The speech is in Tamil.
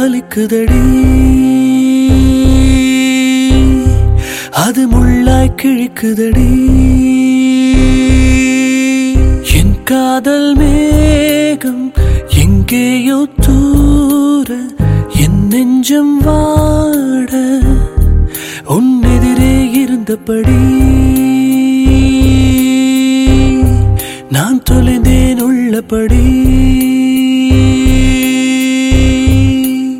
வலிக்குதடி அது முள்ளாய் கிழிக்குதடி என் காதல் மேகம் எங்கேயோ தூர என் நெஞ்சம் வாட உன் எதிரே இருந்தபடி நான் தொலைந்தேன் உள்ளபடி